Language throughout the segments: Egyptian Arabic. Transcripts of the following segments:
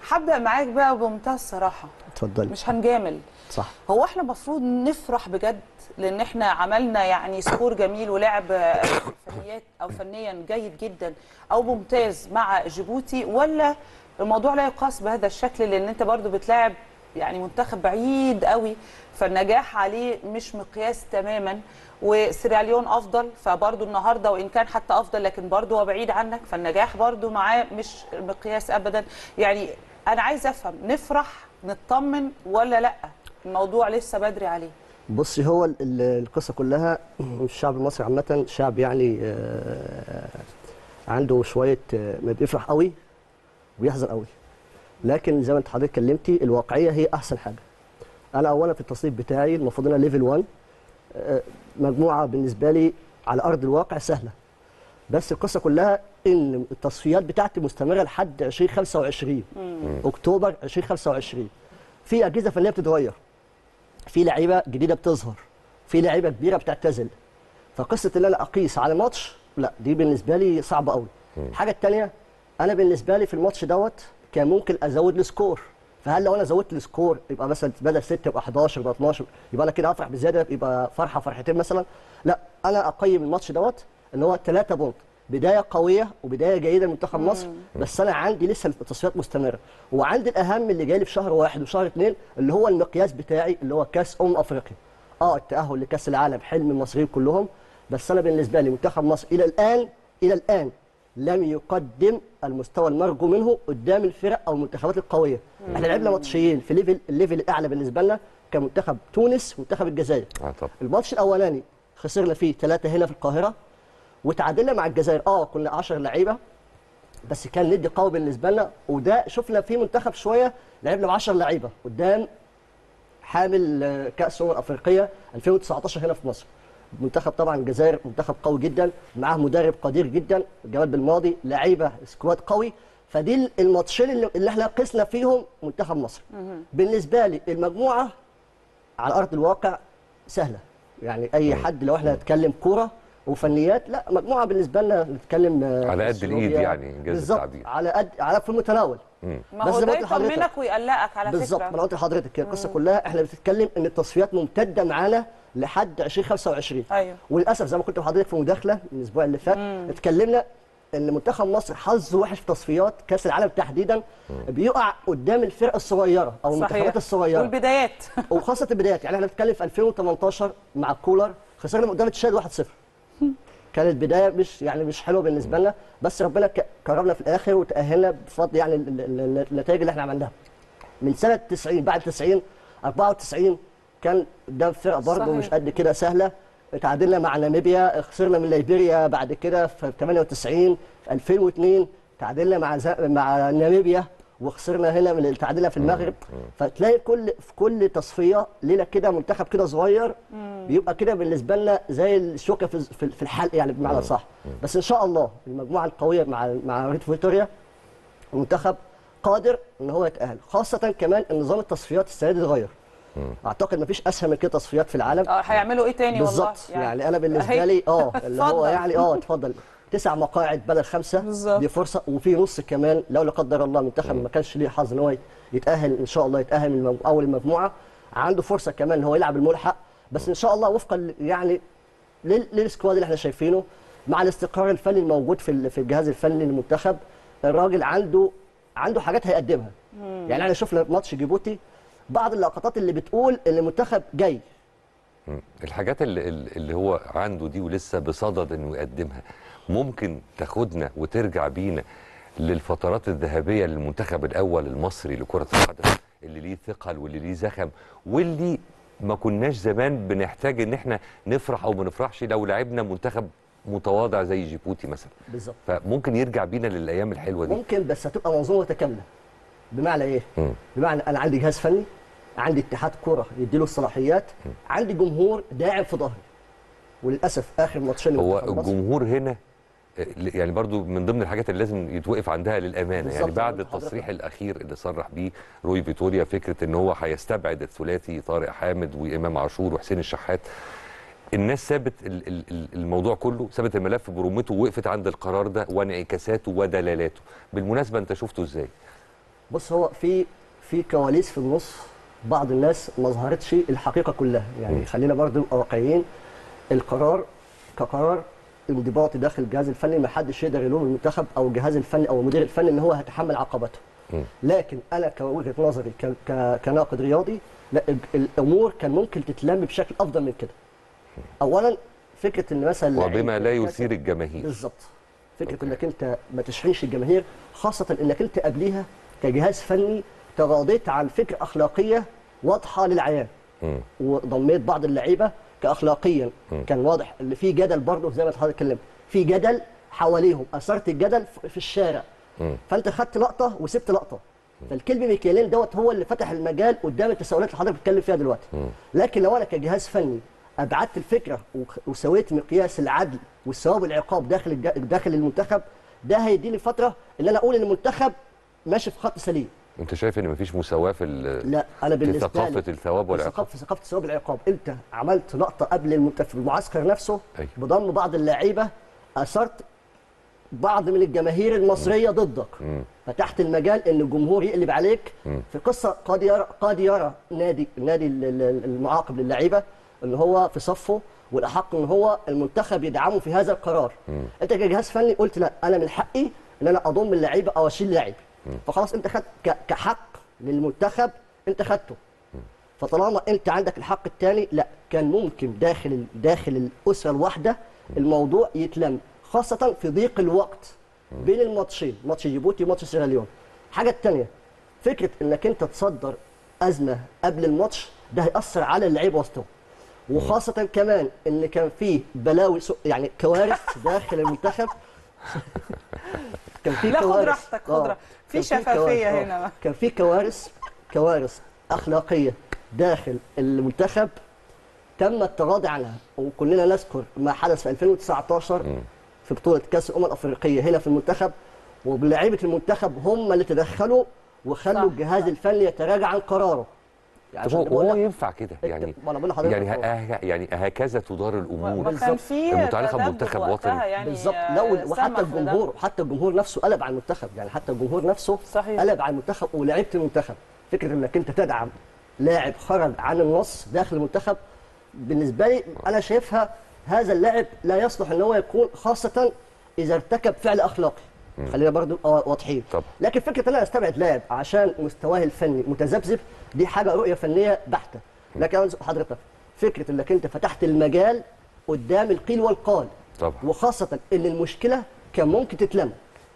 هبدا معاك بقى بمنتهى الصراحه اتفضلي مش هنجامل صح هو احنا المفروض نفرح بجد لان احنا عملنا يعني سكور جميل ولعب فنيات او فنيا جيد جدا او ممتاز مع جيبوتي ولا الموضوع لا يقاس بهذا الشكل لان انت برضو بتلاعب يعني منتخب بعيد قوي فالنجاح عليه مش مقياس تماما وسيراليون افضل فبرضو النهارده وان كان حتى افضل لكن برضو هو بعيد عنك فالنجاح برضو معاه مش مقياس ابدا يعني انا عايز افهم نفرح نطمن ولا لا الموضوع لسه بدري عليه بصي هو ال- ال- القصه كلها الشعب المصري عامه شعب يعني آه، عنده شويه آه، ما بيفرح قوي ويحزن قوي لكن زي ما انت حضرتك كلمتي الواقعيه هي احسن حاجه انا اولا في التصنيف بتاعي المفروض انا ليفل 1 آه، مجموعه بالنسبه لي على ارض الواقع سهله بس القصه كلها ان التصفيات بتاعتي مستمره لحد 2025 اكتوبر 2025 في اجهزه فنيه بتتغير في لعيبه جديده بتظهر في لعيبه كبيره بتعتزل فقصه ان انا اقيس على ماتش لا دي بالنسبه لي صعبه قوي الحاجه الثانيه انا بالنسبه لي في الماتش دوت كان ممكن ازود السكور فهل لو انا زودت السكور يبقى مثلا بدل 6 يبقى 11 يبقى 12 يبقى انا كده افرح بزياده يبقى فرحه فرحتين مثلا لا انا اقيم الماتش دوت ان هو 3 بونت بدايه قويه وبدايه جيده لمنتخب مصر بس انا عندي لسه التصفيات مستمره وعندي الاهم اللي جاي لي في شهر واحد وشهر اثنين اللي هو المقياس بتاعي اللي هو كاس امم افريقيا اه التاهل لكاس العالم حلم المصريين كلهم بس انا بالنسبه لي منتخب مصر الى الان الى الان لم يقدم المستوى المرجو منه قدام الفرق او المنتخبات القويه احنا لعبنا ماتشين في ليفل الليفل الاعلى بالنسبه لنا كمنتخب تونس ومنتخب الجزائر اه طب الماتش الاولاني خسرنا فيه ثلاثه هنا في القاهره وتعادلنا مع الجزائر اه كنا 10 لعيبه بس كان ندي قوي بالنسبه لنا وده شفنا فيه منتخب شويه لعبنا ب 10 لعيبه قدام حامل آه، كاس الامم الافريقيه 2019 هنا في مصر منتخب طبعا الجزائر منتخب قوي جدا معاه مدرب قدير جدا جمال بالماضي لعيبه سكواد قوي فدي الماتشين اللي, اللي احنا قسنا فيهم منتخب مصر بالنسبه لي المجموعه على ارض الواقع سهله يعني اي حد لو احنا هنتكلم كوره وفنيات لا مجموعه بالنسبه لنا نتكلم آه، على قد سلوفيا. الإيد يعني، إنجاز بالظبط التعبير. على قد على في المتناول مم. ما بس هو زي ما ده قلت لحضرتك. يطمنك ويقلقك على بالظبط ما فكره انا قلت لحضرتك كده القصه كلها احنا بنتكلم ان التصفيات ممتده معانا لحد 2025 ايوه وللاسف زي ما كنت لحضرتك في مداخله من الاسبوع اللي فات اتكلمنا ان منتخب مصر حظه وحش في تصفيات كاس العالم تحديدا بيقع قدام الفرق الصغيره او المنتخبات الصغيره والبدايات وخاصه البدايات يعني احنا بنتكلم في 2018 مع كولر خسرنا قدام تشاد 1-0 كانت بدايه مش يعني مش حلوه بالنسبه لنا بس ربنا ك- كرمنا في الاخر وتاهلنا بفضل يعني ال- ال- ال- النتائج اللي احنا عملناها من سنه 90 بعد 90 94 كان قدام فرقه برضه صحيح. مش قد كده سهله تعادلنا مع ناميبيا خسرنا من ليبيريا بعد كده في 98 في 2002 تعادلنا مع ز- مع ناميبيا وخسرنا هنا من تعادلنا في المغرب فتلاقي كل في كل تصفيه ليله كده منتخب كده صغير بيبقى كده بالنسبه لنا زي الشوكه في في في الحلق يعني بمعنى صح بس ان شاء الله المجموعه القويه مع مع ريد فيتوريا المنتخب قادر ان هو يتاهل خاصه كمان ان نظام التصفيات السنه دي اتغير اعتقد مفيش اسهل من كده تصفيات في العالم اه هيعملوا ايه تاني والله بالظبط يعني, انا بالنسبه أهي. لي اه اللي هو اتفضل. يعني اه اتفضل تسع مقاعد بدل خمسه بالظبط. دي فرصه وفي نص كمان لو لا قدر الله المنتخب ما كانش ليه حظ ان هو يتاهل ان شاء الله يتاهل من المج- اول المجموعه عنده فرصه كمان ان هو يلعب الملحق بس ان شاء الله وفقا ل- يعني لل- للسكواد اللي احنا شايفينه مع الاستقرار الفني الموجود في ال- في الجهاز الفني للمنتخب الراجل عنده عنده حاجات هيقدمها يعني احنا شفنا في ماتش جيبوتي بعض اللقطات اللي بتقول ان المنتخب جاي مم. الحاجات اللي, اللي هو عنده دي ولسه بصدد انه يقدمها ممكن تاخدنا وترجع بينا للفترات الذهبيه للمنتخب الاول المصري لكره القدم اللي ليه ثقل واللي ليه زخم واللي ما كناش زمان بنحتاج ان احنا نفرح او ما نفرحش لو لعبنا منتخب متواضع زي جيبوتي مثلا بالظبط فممكن يرجع بينا للايام الحلوه دي ممكن بس هتبقى منظومه متكامله بمعنى ايه؟ مم. بمعنى انا عندي جهاز فني عندي اتحاد كره يديله الصلاحيات عندي جمهور داعم في ظهري وللاسف اخر ماتشين هو لمنتخب مصر- الجمهور هنا آه، يعني برضو من ضمن الحاجات اللي لازم يتوقف عندها للامانه بالظبط يعني زي بعد ما قلت التصريح حضرتك. الاخير اللي صرح بيه روي فيتوريا فكره ان هو هيستبعد الثلاثي طارق حامد وامام عاشور وحسين الشحات الناس سابت ال- ال- ال- الموضوع كله سابت الملف برمته ووقفت عند القرار ده وانعكاساته ودلالاته بالمناسبه انت شفته ازاي بص هو في في كواليس في النص بعض الناس ما ظهرتش الحقيقه كلها يعني خلينا برضو نبقى واقعيين القرار كقرار انضباطي داخل الجهاز الفني ما حدش يقدر يلوم المنتخب او الجهاز الفني او المدير الفني ان هو هيتحمل عقباته مم. لكن انا كوجهه نظري ك- ك- كناقد رياضي لا ال- الامور كان ممكن تتلم بشكل افضل من كده اولا فكره ان مثلا لعيب- وبما لا يثير الجماهير بالظبط فكره أوكي. انك انت ما تشغلش الجماهير خاصه انك انت قبليها كجهاز فني تغاضيت عن فكره اخلاقيه واضحه للعيان مم. وضميت بعض اللعيبه كاخلاقيا مم. كان واضح ان في جدل برضه زي ما حضرتك اتكلمت في جدل حواليهم اثرت الجدل ف- في الشارع مم. فانت خدت لقطه وسبت لقطه فالكلب ميكيلين دوت هو اللي فتح المجال قدام التساؤلات اللي حضرتك بتتكلم فيها دلوقتي لكن لو انا كجهاز فني ابعدت الفكره وخ- وسويت مقياس العدل والثواب والعقاب داخل الج- داخل المنتخب ده هيديني فتره ان انا اقول ان المنتخب ماشي في خط سليم انت شايف ان مفيش مساواه في ال- لا انا في بالنسبه ثقافه لي الثواب في والعقاب ثقافه في ثقافه الثواب والعقاب انت عملت لقطه قبل المنت- في المعسكر نفسه أيوة. بضم بعض اللعيبه اثرت بعض من الجماهير المصريه ضدك مم. فتحت المجال ان الجمهور يقلب عليك مم. في قصه قد يرى قد يرى نادي النادي ال- ال- المعاقب للعيبه ان هو في صفه والاحق ان هو المنتخب يدعمه في هذا القرار انت كجهاز فني قلت لا انا من حقي ان انا اضم اللعيبه او اشيل لاعب فخلاص انت خدت ك- كحق للمنتخب انت خدته فطالما انت عندك الحق الثاني لا كان ممكن داخل ال- داخل الاسره الواحده الموضوع يتلم خاصه في ضيق الوقت بين الماتشين ماتش جيبوتي وماتش سيراليون الحاجه الثانيه فكره انك انت تصدر ازمه قبل الماتش ده هياثر على اللعيبه وسطهم وخاصه كمان ان كان فيه بلاوي سو- يعني كوارث داخل المنتخب كان في لا، خد كوارث راحتك، خد آه. راحتك. في كان شفافية كوارث، آه. هنا. كان في كوارث كوارث اخلاقيه داخل المنتخب تم التغاضي عنها وكلنا نذكر ما حدث في 2019 في بطوله كاس الامم الافريقيه هنا في المنتخب ولاعيبه المنتخب هم اللي تدخلوا وخلوا صح، الجهاز صح. الفني يتراجع عن قراره طب عشان هو كده بقول هو لك- ينفع كده انت- يعني ما انا بقول لحضرتك يعني أهو. ه- يعني هكذا تدار الامور وكان بالظبط. في المتعلقة تدبر بمنتخب وقتها وطني. يعني بالظبط آه، لو سمح وحتى بده. الجمهور حتى الجمهور نفسه قلب على المنتخب يعني حتى الجمهور نفسه صحيح. قلب على المنتخب ولعيبه المنتخب فكره انك انت تدعم لاعب خرج عن النص داخل المنتخب بالنسبه لي انا شايفها هذا اللاعب لا يصلح ان هو يكون خاصه اذا ارتكب فعل اخلاقي خلينا برضو نبقى واضحين طبعا. لكن فكره ان انا استبعد لاعب عشان مستواه الفني متذبذب دي حاجه رؤيه فنيه بحته لكن أنا أقول حضرتك فكره انك انت فتحت المجال قدام القيل والقال طبعا. وخاصه ان المشكله كان ممكن تتلم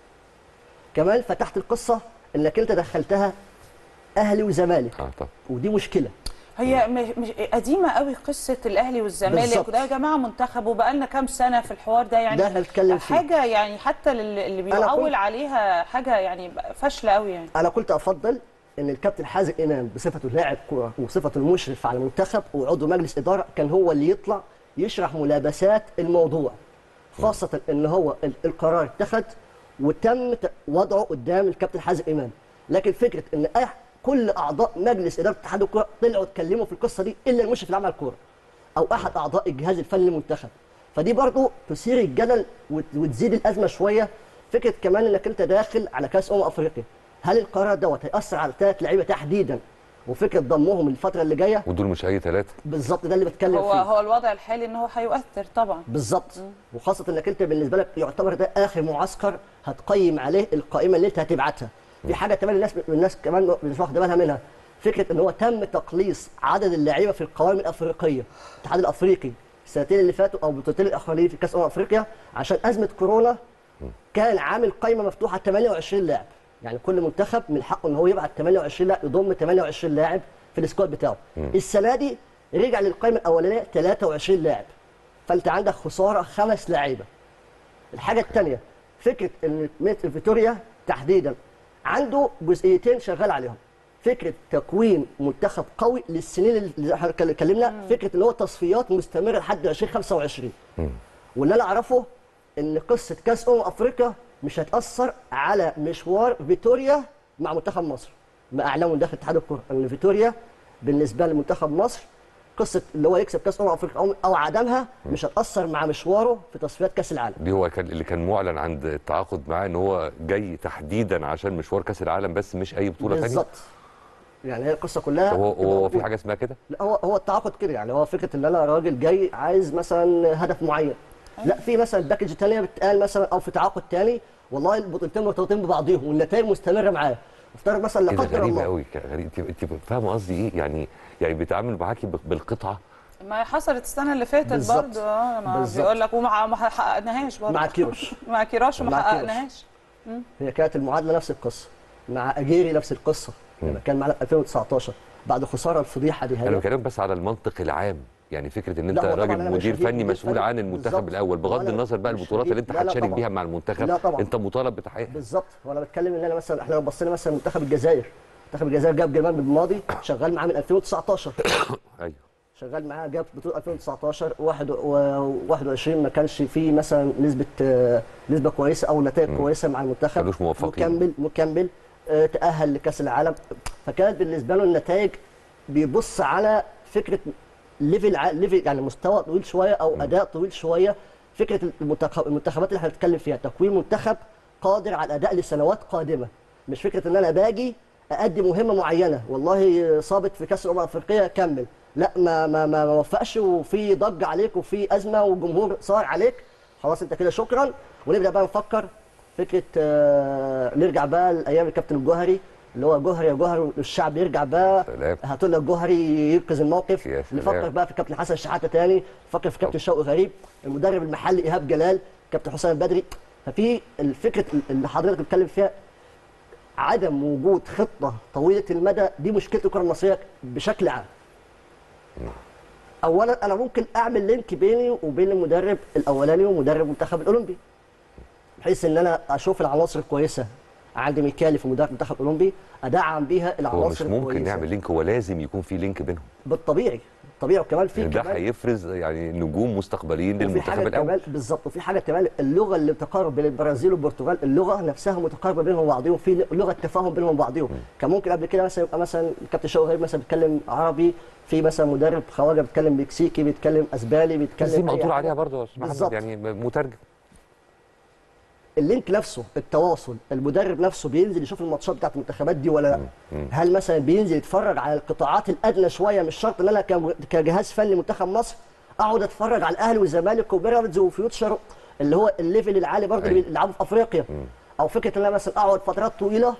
كمان فتحت القصه انك انت دخلتها اهلي وزمالك اه طبعا ودي مشكله هي مش مش قديمه قوي قصه الاهلي والزمالك بالظبط. وده يا جماعه منتخب وبقى لنا كام سنه في الحوار ده يعني ده احنا بنتكلم فيه. حاجه يعني حتى للي اللي أنا كنت- بيعول عليها حاجه يعني فاشله قوي يعني انا كنت افضل ان الكابتن حازم امام بصفته لاعب كوره وصفته المشرف على المنتخب وعضو مجلس اداره كان هو اللي يطلع يشرح ملابسات الموضوع خاصه ان هو ال- القرار اتخذ وتم ت- وضعه قدام الكابتن حازم امام لكن فكره ان أي كل اعضاء مجلس اداره اتحاد الكوره طلعوا اتكلموا في القصه دي الا المشرف العام على الكوره او احد اعضاء الجهاز الفني للمنتخب فدي برضو تثير الجدل وت- وتزيد الازمه شويه فكره كمان انك انت داخل على كاس امم افريقيا هل القرار دوت هياثر على ثلاث لعيبه تحديدا وفكره ضمهم الفتره اللي جايه ودول مش اي ثلاثه بالظبط ده اللي بتكلم هو فيه هو الوضع الحالي ان هو هيؤثر طبعا بالظبط وخاصه انك انت بالنسبه لك يعتبر ده اخر معسكر هتقيم عليه القائمه اللي انت هتبعتها في حاجه كمان الناس الناس كمان مش واخده بالها منها فكره ان هو تم تقليص عدد اللعيبه في القوائم الافريقيه الاتحاد الافريقي السنتين اللي فاتوا او البطولتين الاخرين في كاس امم افريقيا عشان ازمه كورونا كان عامل قائمه مفتوحه 28 لاعب يعني كل منتخب من حقه ان هو يبعت 28 لاعب يضم 28 لاعب في السكواد بتاعه السنه دي رجع للقائمه الاولانيه 23 لاعب فانت عندك خساره خمس لعيبه الحاجه الثانيه فكره ان ميت- فيتوريا تحديدا عنده جزئيتين شغال عليهم فكره تكوين منتخب قوي للسنين اللي احنا اتكلمنا فكره ان هو تصفيات مستمره لحد 2025 واللي انا اعرفه ان قصه كاس امم افريقيا مش هتاثر على مشوار فيتوريا مع منتخب مصر ما اعلنوا داخل اتحاد الكره ان فيتوريا بالنسبه لمنتخب مصر قصه اللي هو يكسب كاس امم افريقيا أو- او عدمها مش هتاثر مع مشواره في تصفيات كاس العالم دي هو كان اللي كان معلن عند التعاقد معاه ان هو جاي تحديدا عشان مشوار كاس العالم بس مش اي بطوله ثانيه بالظبط يعني هي القصه كلها هو تبقى هو في موجودة. حاجه اسمها كده لا هو هو التعاقد كده يعني هو فكره ان انا راجل جاي عايز مثلا هدف معين لا في مثلا باكج تانية بتقال مثلا او في تعاقد تاني والله البطولتين مرتبطين ببعضهم والنتائج مستمره معاه افترض مثلا لا ايه ده قدر غريبه الله قوي غريب انت انت فاهمه قصدي ايه يعني يعني بيتعامل معاكي بال- بالقطعه ما حصلت السنه اللي فاتت بالظبط. برضه اه ما بالظبط. بيقول لك وما ما حققناهاش برضه مع كيروش مع كيروش وما مع كيروش. حققناهاش هي كانت المعادله نفس القصه مع اجيري نفس القصه لما كان معانا في 2019 بعد خساره الفضيحه دي انا هي بكلمك بس على المنطق العام يعني فكره ان انت لا، هو طبعاً راجل أنا مش مدير هجيب فني مدير مسؤول فني. عن المنتخب بالظبط. الاول بغض وأنا النظر بقى مش البطولات اللي هجيب- انت لا، لا هتشارك طبعاً. بيها مع المنتخب لا طبعاً. انت مطالب بتحقيقها بالظبط وانا بتكلم ان انا مثلا احنا لو بصينا مثلا منتخب الجزائر منتخب الجزائر جاب جمال بالماضي شغال معاه من 2019 ايوه شغال معاه جاب بطوله 2019 واحد و 21 ما كانش فيه مثلا نسبه آه، نسبه كويسه او نتائج كويسه مع المنتخب كانوش موفقين. مكمل مكمل آه، تاهل لكاس العالم فكانت بالنسبه له النتائج بيبص على فكره ليفل ع- ليفل يعني مستوى طويل شويه او اداء طويل شويه فكره المنتخب المنتخبات اللي احنا بنتكلم فيها تكوين منتخب قادر على الاداء لسنوات قادمه مش فكره ان انا باجي اادي مهمه معينه والله صابت في كاس الامم الافريقيه كمل لا ما ما ما ما وفقش وفي ضج عليك وفي ازمه والجمهور صار عليك خلاص انت كده شكرا ونبدا بقى نفكر فكره آه، نرجع بقى لايام الكابتن الجوهري اللي هو جوهري يا جوهري الشعب يرجع بقى سلام. هاتوا لنا الجوهري ينقذ الموقف يا سلام. نفكر بقى في كابتن حسن شحاته تاني نفكر في كابتن شوقي غريب المدرب المحلي ايهاب جلال كابتن حسام البدري ففي الفكره اللي حضرتك بتتكلم فيها عدم وجود خطه طويله المدى دي مشكله الكره المصريه بشكل عام اولا انا ممكن اعمل لينك بيني وبين المدرب الاولاني ومدرب المنتخب الاولمبي بحيث ان انا اشوف العناصر الكويسه عند ميكالي في مدرب المنتخب الاولمبي ادعم بيها العناصر هو مش ممكن الكويسة. نعمل لينك هو لازم يكون في لينك بينهم بالطبيعي طبيعي وكمان في لأن ده كمان هيفرز يعني نجوم مستقبليين وفي للمنتخب حاجه الاول كمان بالظبط وفي حاجه كمان اللغه اللي بتقارب بين البرازيل والبرتغال اللغه نفسها متقاربه بينهم وبعضهم في لغه تفاهم بينهم وبعضهم كان ممكن قبل كده مثلا يبقى مثلا الكابتن شوقي غريب مثلا بيتكلم عربي في مثلا مدرب خواجه بيتكلم مكسيكي بيتكلم اسباني بيتكلم بس دي أي مقدور حاجة. عليها برضه يا استاذ محمد بالظبط. يعني مترجم اللينك نفسه التواصل المدرب نفسه بينزل يشوف الماتشات بتاعت المنتخبات دي ولا لا هل مثلا بينزل يتفرج على القطاعات الادنى شويه مش شرط ان انا كم- كجهاز فني منتخب مصر اقعد اتفرج على الاهلي والزمالك وبيراميدز وفيوتشر اللي هو الليفل العالي برضه اللي أيوة. بيلعبوا في افريقيا او فكره ان انا مثلا اقعد فترات طويله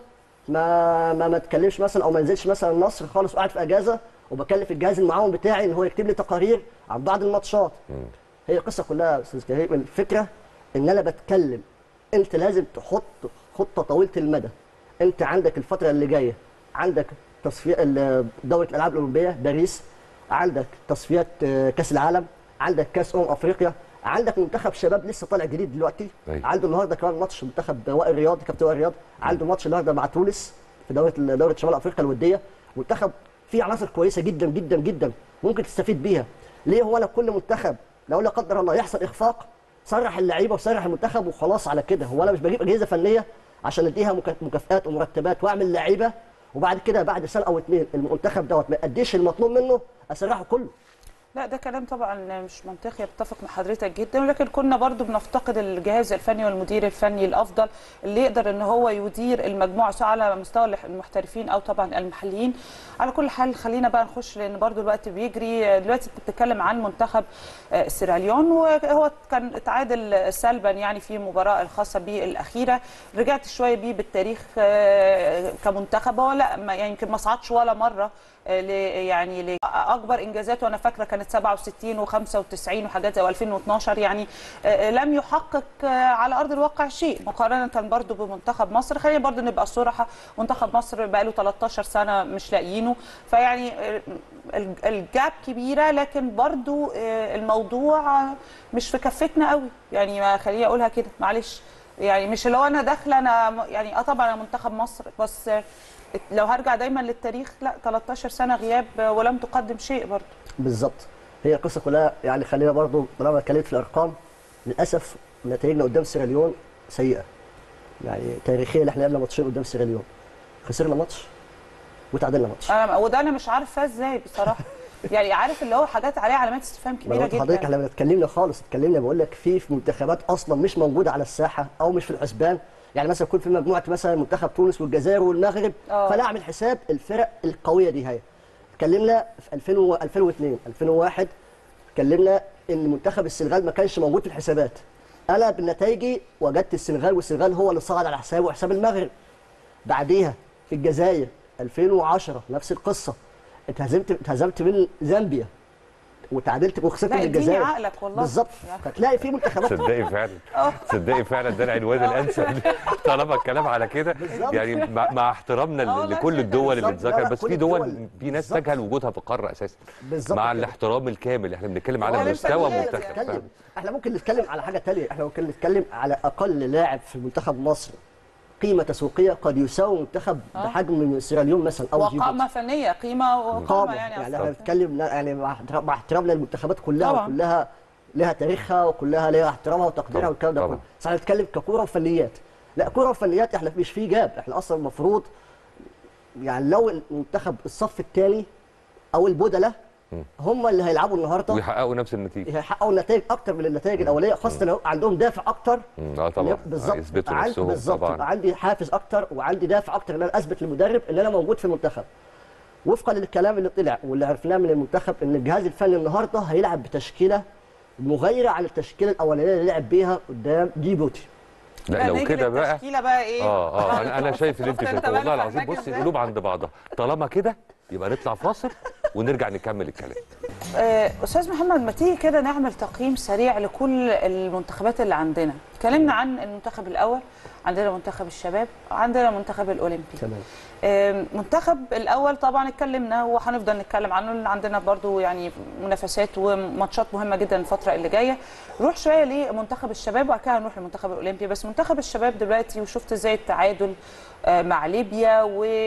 ما ما ما اتكلمش مثلا او ما انزلش مثلا مصر خالص وقاعد في اجازه وبكلف الجهاز المعاون بتاعي ان هو يكتب لي تقارير عن بعض الماتشات هي القصه كلها يا استاذ كريم الفكره ان انا بتكلم انت لازم تحط خطه طويله المدى انت عندك الفتره اللي جايه عندك تصفيه ال- دوره الالعاب الاولمبيه باريس عندك تصفيات آه، كاس العالم عندك كاس امم افريقيا عندك منتخب شباب لسه طالع جديد دلوقتي أيوة. عنده النهارده كمان ماتش منتخب وائل رياض كابتن وائل رياض عنده ماتش النهارده مع تونس في دوره دوره شمال افريقيا الوديه منتخب فيه عناصر كويسه جدا جدا جدا ممكن تستفيد بيها ليه هو انا كل منتخب لو لا قدر الله يحصل اخفاق صرح اللعيبه وصرح المنتخب وخلاص على كده هو انا مش بجيب اجهزه فنيه عشان اديها مكا- مكافآت ومرتبات واعمل لعيبه وبعد كده بعد سنه او اتنين المنتخب دوت ما يأديش المطلوب منه اسرحه كله لا ده كلام طبعا مش منطقي اتفق مع حضرتك جدا ولكن كنا برضو بنفتقد الجهاز الفني والمدير الفني الافضل اللي يقدر ان هو يدير المجموعه سواء على مستوى المحترفين او طبعا المحليين على كل حال خلينا بقى نخش لان برضو الوقت بيجري دلوقتي انت بتتكلم عن منتخب آه، سيراليون وهو كان اتعادل سلبا يعني في المباراه الخاصه به الاخيره رجعت شويه بيه بالتاريخ آه، كمنتخب هو لا ما- يعني يمكن ما صعدش ولا مره آه، ل- يعني لاكبر انجازاته انا فاكره كانت 67 و95 وحاجات زي 2012 يعني آه، لم يحقق آه، على ارض الواقع شيء مقارنه برضو بمنتخب مصر خلينا برضو نبقى صراحه منتخب مصر بقى له 13 سنه مش لاقيينه فيعني آه، ال- الجاب كبيره لكن برضو آه، الموضوع آه، مش في كفتنا قوي يعني ما خليني اقولها كده معلش يعني مش اللي هو انا داخله انا م- يعني اه طبعا انا منتخب مصر بس آه، لو هرجع دايما للتاريخ لا 13 سنه غياب آه، ولم تقدم شيء برضو بالظبط هي القصه كلها يعني خلينا برضو طالما اتكلمت في الارقام للاسف نتائجنا قدام سيراليون سيئه يعني تاريخيا احنا لعبنا ماتشين قدام سيراليون خسرنا ماتش وتعادلنا ماتش انا وده انا مش عارفه ازاي بصراحه يعني عارف اللي هو حاجات عليها علامات استفهام ما كبيره قلت لحضرتك جدا احنا لما اتكلمنا خالص اتكلمنا بقول لك في في منتخبات اصلا مش موجوده على الساحه او مش في الحسبان يعني مثلا يكون في مجموعه مثلا منتخب تونس والجزائر والمغرب آه. فلا اعمل حساب الفرق القويه دي هي اتكلمنا في 2000 و 2002 2001 اتكلمنا ان منتخب السنغال ما كانش موجود في الحسابات انا بنتائجي وجدت السنغال والسنغال هو اللي صعد على حسابه وحساب المغرب بعديها في الجزائر 2010 نفس القصه اتهزمت اتهزمت من زامبيا وتعادلت وخسرت لا من اديني الجزائر عقلك والله بالظبط يعني. فتلاقي في منتخبات تصدقي فعلا تصدقي فعلا ده العنوان الانسب طالما الكلام على كده بالظبط. يعني مع, مع احترامنا آه ل- والله لكل كده. الدول اللي بالظبط. لا، اتذكر لا، بس كل في دول الدول. في ناس بالظبط. تجهل وجودها في القاره اساسا بالظبط مع كده. الاحترام الكامل احنا بنتكلم على ولا مستوى الفنيات منتخب يعني. فعلا. نتكلم احنا ممكن نتكلم على حاجه تانية احنا ممكن نتكلم على اقل لاعب في منتخب مصر قيمه تسويقيه قد يساوي منتخب آه. بحجم سيراليون مثلا او وقامه جيبوتي فنيه قيمه وقامه قامه يعني, يعني أصلاً. احنا بنتكلم يعني مع احترام- مع احترامنا للمنتخبات كلها طبعاً. وكلها لها تاريخها وكلها لها احترامها وتقديرها طبعاً. والكلام ده طبعاً. كله بس احنا بنتكلم ككوره وفنيات لا كوره وفنيات احنا مش في جاب احنا اصلا المفروض يعني لو المنتخب الصف الثاني او البدله هم اللي هيلعبوا النهارده ويحققوا نفس النتيجه هيحققوا نتائج اكتر من النتائج الاوليه خاصه لو عندهم دافع اكتر مم، اه طبعا بالظبط آه، يثبتوا عندي- نفسهم بالظبط طبعا يبقى عندي حافز اكتر وعندي دافع اكتر ان انا اثبت للمدرب ان انا موجود في المنتخب وفقا للكلام اللي طلع واللي عرفناه من المنتخب ان الجهاز الفني النهارده هيلعب بتشكيله مغايره عن التشكيله الاولانيه اللي لعب بيها قدام جيبوتي لا لو نيجي كده بقى للتشكيله بقى ايه اه اه انا انا شايف اللي انت شفت شايفه بقى والله العظيم فاهماك بص إزاي؟ القلوب عند بعضها طالما كده يبقى نطلع فاصل ونرجع نكمل الكلام آه، استاذ محمد ما تيجي كده نعمل تقييم سريع لكل المنتخبات اللي عندنا اتكلمنا عن المنتخب الاول عندنا منتخب الشباب عندنا منتخب الاولمبي تمام آم، منتخب الاول طبعا اتكلمنا وهنفضل نتكلم عنه لان عندنا برضو يعني منافسات وماتشات مهمه جدا الفتره اللي جايه نروح شويه لمنتخب الشباب وبعد كده هنروح لمنتخب الاولمبي بس منتخب الشباب دلوقتي وشفت ازاي التعادل آه، مع ليبيا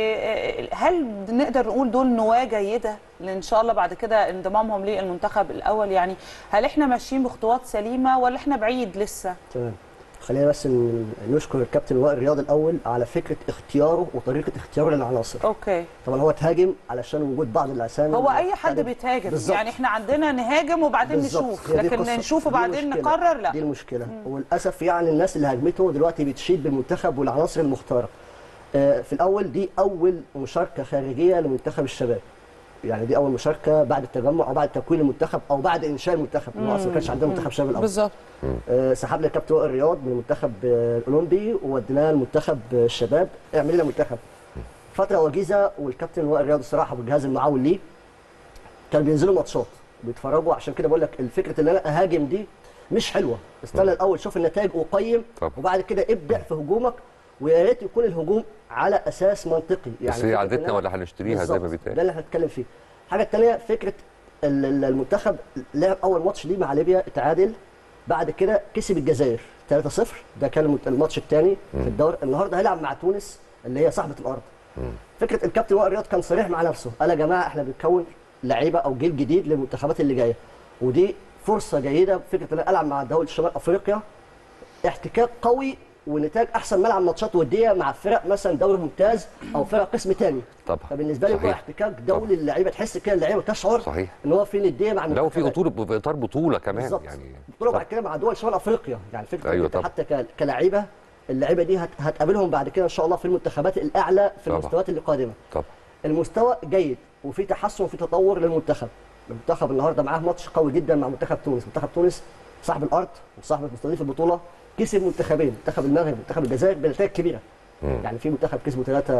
وهل نقدر نقول دول نواه جيده ان شاء الله بعد كده انضمامهم للمنتخب الاول يعني هل احنا ماشيين بخطوات سليمه ولا احنا بعيد لسه تمام خلينا بس ن- نشكر الكابتن وائل رياض الاول على فكره اختياره وطريقه اختياره للعناصر اوكي طبعا هو تهاجم علشان وجود بعض الاسامي هو اي حد المختلفة. بيتهاجم بالظبط. يعني احنا عندنا نهاجم وبعدين بالظبط. نشوف هي دي لكن القصة. نشوف دي وبعدين المشكلة. نقرر لا دي المشكله وللاسف يعني الناس اللي هاجمته دلوقتي بتشيد بالمنتخب والعناصر المختاره آه، في الاول دي اول مشاركه خارجيه لمنتخب الشباب يعني دي اول مشاركه بعد التجمع او بعد تكوين المنتخب او بعد انشاء المنتخب لأن هو اصلا ما كانش عندنا منتخب شباب الاول بالظبط آه، سحبنا الكابتن وائل رياض من المنتخب آه، الاولمبي ووديناه المنتخب آه، الشباب اعمل لنا منتخب فتره وجيزه والكابتن وائل رياض الصراحه والجهاز المعاون ليه كانوا بينزلوا ماتشات بيتفرجوا عشان كده بقول لك الفكره ان انا اهاجم دي مش حلوه استنى الاول شوف النتائج وقيم طبعا. وبعد كده ابدا في هجومك ويا ريت يكون الهجوم على اساس منطقي بس هي فكرة إن عادتنا أنا- ولا هنشتريها زي ما بالظبط. بيتقال ده اللي احنا هنتكلم فيه الحاجه الثانيه فكره ال- ال- المنتخب لعب اول ماتش ليه مع ليبيا اتعادل بعد كده كسب الجزائر 3-0 ده كان المت- الماتش الثاني في الدوري النهارده هيلعب مع تونس اللي هي صاحبه الارض فكره الكابتن وائل رياض كان صريح مع نفسه قال يا جماعه احنا بنكون لعيبه او جيل جديد للمنتخبات اللي جايه ودي فرصه جيده فكره ان انا العب مع دوله شمال افريقيا احتكاك قوي ونتاج احسن ملعب ماتشات وديه مع فرق مثلا دوري ممتاز او فرق قسم ثاني طبعا فبالنسبه لي هو صحيح. احتكاك دولي اللعيبه تحس كده اللعيبه تشعر صحيح. ان هو في نديه مع لو في المنتخبات. اطار في اطار بطوله كمان بالظبط يعني بطوله بعد كده مع دول شمال افريقيا يعني فكره أيوة أيوة طبعا. حتى ك- كلاعيبه اللعيبه دي هت- هتقابلهم بعد كده ان شاء الله في المنتخبات الاعلى في طبعا. المستويات اللي قادمه طبعا المستوى جيد وفي تحسن وفي تطور للمنتخب المنتخب النهارده معاه ماتش قوي جدا مع منتخب تونس منتخب تونس صاحب الارض وصاحب مستضيف البطوله كسب منتخبين منتخب المغرب ومنتخب الجزائر بنتائج كبيره يعني في منتخب كسبوا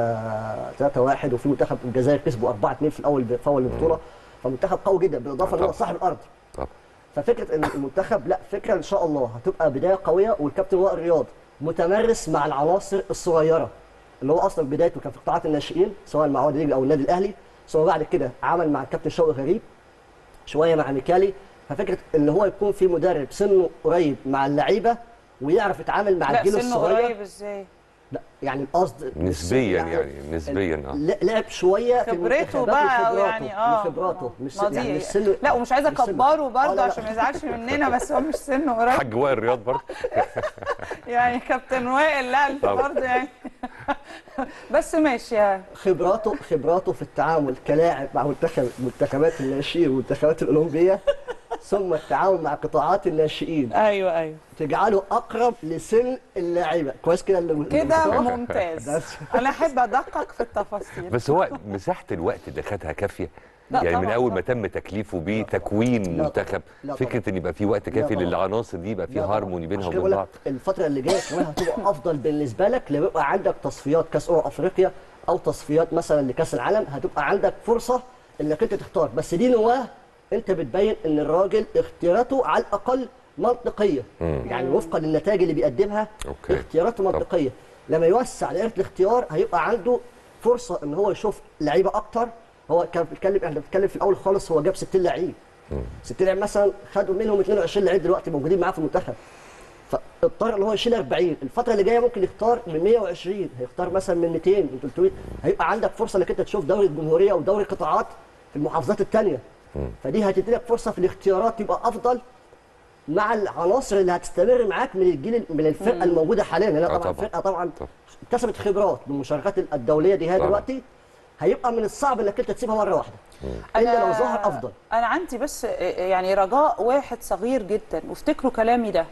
3 3 1 وفي منتخب الجزائر كسبوا 4 2 في الاول في اول البطوله فمنتخب قوي جدا بالاضافه ان هو طبعا. صاحب الارض طبعا ففكره ان المنتخب لا فكره ان شاء الله هتبقى بدايه قويه والكابتن وائل رياض متمرس مع العناصر الصغيره اللي هو اصلا بدايته كان في قطاعات الناشئين سواء مع وادي دجله او النادي الاهلي ثم بعد كده عمل مع الكابتن شوقي غريب شويه مع ميكالي ففكره ان هو يكون في مدرب سنه قريب مع اللعيبه ويعرف يتعامل مع لا الجيل سنه الصغير قريب ازاي لا يعني القصد نسبيا يعني نسبيا اه ل- لعب شويه في خبرته المنتخبات بقى وخبراته يعني اه وخبراته مش ما دي- يعني مش سنه لا ومش عايزه مش سنه. اكبره آه، برضه لا، لا. عشان ما يزعلش مننا بس هو مش سنه قريب حاج وائل رياض برضه يعني كابتن وائل لا انت طبعا. برضه يعني بس ماشي يا خبراته خبراته في التعامل كلاعب مع منتخب منتخبات الناشئين والمنتخبات الاولمبيه ثم التعامل مع قطاعات الناشئين ايوه ايوه تجعله اقرب لسن اللاعيبه كويس كده اللي- كده المستوى؟ ممتاز بس. انا احب ادقق في التفاصيل بس هو مساحه الوقت اللي خدها كافيه لا يعني من طبعاً اول طبعاً. ما تم تكليفه بتكوين لا منتخب طبعاً. لا فكره ان يبقى في وقت لا كافي طبعاً. للعناصر دي يبقى في لا طبعاً. هارموني بينها عشان كده وبين بقول بعض لك الفترة اللي جاية كمان هتبقى أفضل بالنسبة لك لما يبقى عندك تصفيات كأس أمم أفريقيا أو تصفيات مثلا لكأس العالم هتبقى عندك فرصة إنك أنت تختار بس دي نواة أنت بتبين إن الراجل اختياراته على الأقل منطقية يعني وفقا للنتائج اللي بيقدمها أوكي. اختياراته طب. منطقية لما يوسع دائرة الاختيار هيبقى عنده فرصة إن هو يشوف لعيبة أكتر هو كان بيتكلم احنا بنتكلم في الأول خالص هو جاب 60 لعيب 60 لعيب مثلا خدوا منهم 22 لعيب دلوقتي موجودين معاه في المنتخب فاضطر ان هو يشيل 40 الفتره اللي جايه ممكن يختار من 120 هيختار مثلا من 200 من 300 هيبقى عندك فرصه انك انت تشوف دوري الجمهوريه ودوري قطاعات في المحافظات الثانيه فدي هتدي لك فرصه في الاختيارات تبقى افضل مع العناصر اللي هتستمر معاك من الجيل من الفرقه الموجوده حاليا لا آه طبعا طبعاً. الفرقه طبعا طبعاً. اكتسبت خبرات بالمشاركات الدوليه دي هي طبعاً. دلوقتي هيبقى من الصعب انك انت تسيبها مره واحده الا لو ظهر افضل انا عندي بس يعني رجاء واحد صغير جدا وافتكروا كلامي ده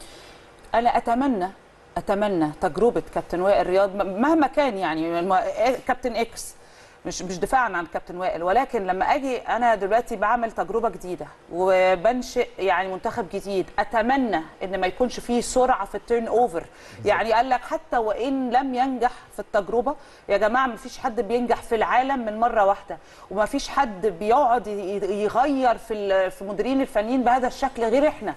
انا اتمنى اتمنى تجربه كابتن وائل رياض مهما كان يعني الم- كابتن اكس مش مش دفاعا عن كابتن وائل ولكن لما اجي انا دلوقتي بعمل تجربه جديده وبنشئ يعني منتخب جديد اتمنى ان ما يكونش فيه سرعه في التيرن اوفر يعني قال لك حتى وان لم ينجح في التجربه يا جماعه ما فيش حد بينجح في العالم من مره واحده وما فيش حد بيقعد ي- يغير في ال- في مديرين الفنيين بهذا الشكل غير احنا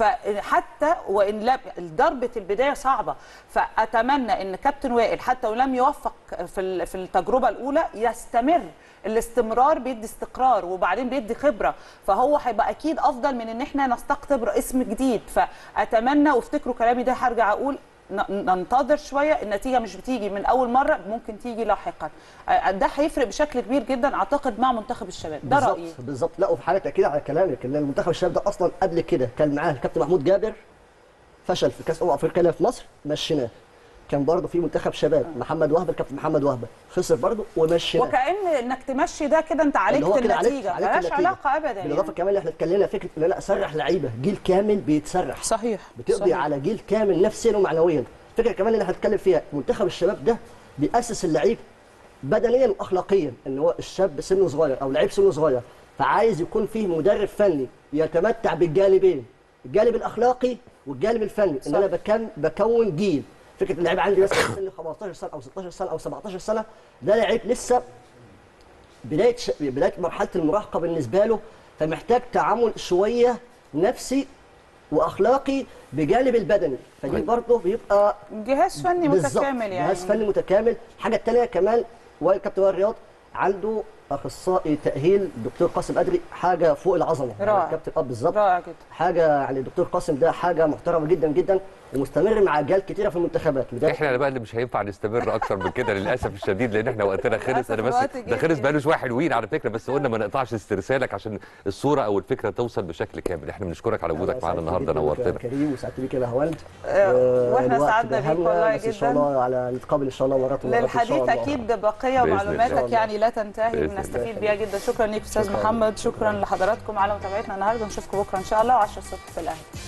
فحتى وان لم ضربه البدايه صعبه فاتمنى ان كابتن وائل حتى ولم يوفق في ال- في التجربه الاولى يستمر الاستمرار بيدي استقرار وبعدين بيدي خبره فهو هيبقى اكيد افضل من ان احنا نستقطب اسم جديد فاتمنى وافتكروا كلامي ده هرجع اقول ن- ننتظر شويه النتيجه مش بتيجي من اول مره ممكن تيجي لاحقا آه، ده هيفرق بشكل كبير جدا اعتقد مع منتخب الشباب ده بالظبط رايي بالظبط لا وفي حاله تاكيد على كلامك ان المنتخب الشباب ده اصلا قبل كده كان معاه الكابتن محمود جابر فشل في كاس امم افريقيا هنا في مصر مشيناه كان برضه في منتخب شباب محمد وهبه الكابتن محمد وهبه خسر برضه ومشيناه وكأن انك تمشي ده كده انت عالجت اللي هو كده عالجت- النتيجه عالجت ملهاش النتيجة. علاقه ابدا بالاضافه يعني. كمان اللي احنا اتكلمنا فكره ان انا اسرح لعيبه جيل كامل بيتسرح صحيح بتقضي صحيح. على جيل كامل نفسيا ومعنويا فكره كمان اللي هنتكلم فيها منتخب الشباب ده بيأسس اللعيب بدنيا واخلاقيا ان هو الشاب سنه صغير او لعيب سنه صغير فعايز يكون فيه مدرب فني يتمتع بالجانبين الجانب الاخلاقي والجانب الفني ان صح. انا بكون بكون جيل فكره اللعيب عندي مثلا سن 15 سنه او 16 سنه او 17 سنه ده لعيب لسه بدايه ش... بدايه مرحله المراهقه بالنسبه له فمحتاج تعامل شويه نفسي واخلاقي بجانب البدني فدي برضه بيبقى جهاز فني بالظبط، متكامل يعني جهاز فني متكامل الحاجه الثانيه كمان وائل كابتن وائل رياض عنده اخصائي تاهيل الدكتور قاسم ادري حاجه فوق العظمه يعني رائع. كابتن اه بالظبط رائع جدا حاجه يعني الدكتور قاسم ده حاجه محترمه جدا جدا ومستمر مع اجيال كتيره في المنتخبات بداية- احنا بقى اللي مش هينفع نستمر اكتر من كده للاسف الشديد لان احنا وقتنا خلص للأسف انا بس الوقت ده جري. خلص بقاله شويه حلوين على فكره بس قلنا ما نقطعش استرسالك عشان الصوره او الفكره توصل بشكل كامل احنا بنشكرك على وجودك معانا سعدت النهارده جداً بيك يا نورتنا كريم وسعدت بيك يا هواند آه، وإحنا الوقت سعدنا بيك دهمنا، والله بس ان شاء جداً. الله على نتقابل ان شاء الله مرات ومرات ان شاء للحديث الله اكيد بقيه بإذن ومعلوماتك الله. يعني لا تنتهي بإذن بنستفيد الله. بيها جدا شكرا ليك استاذ شكراً. محمد شكرا لحضراتكم على متابعتنا النهارده نشوفكم بكره ان شاء الله و10 الصبح في الاهلي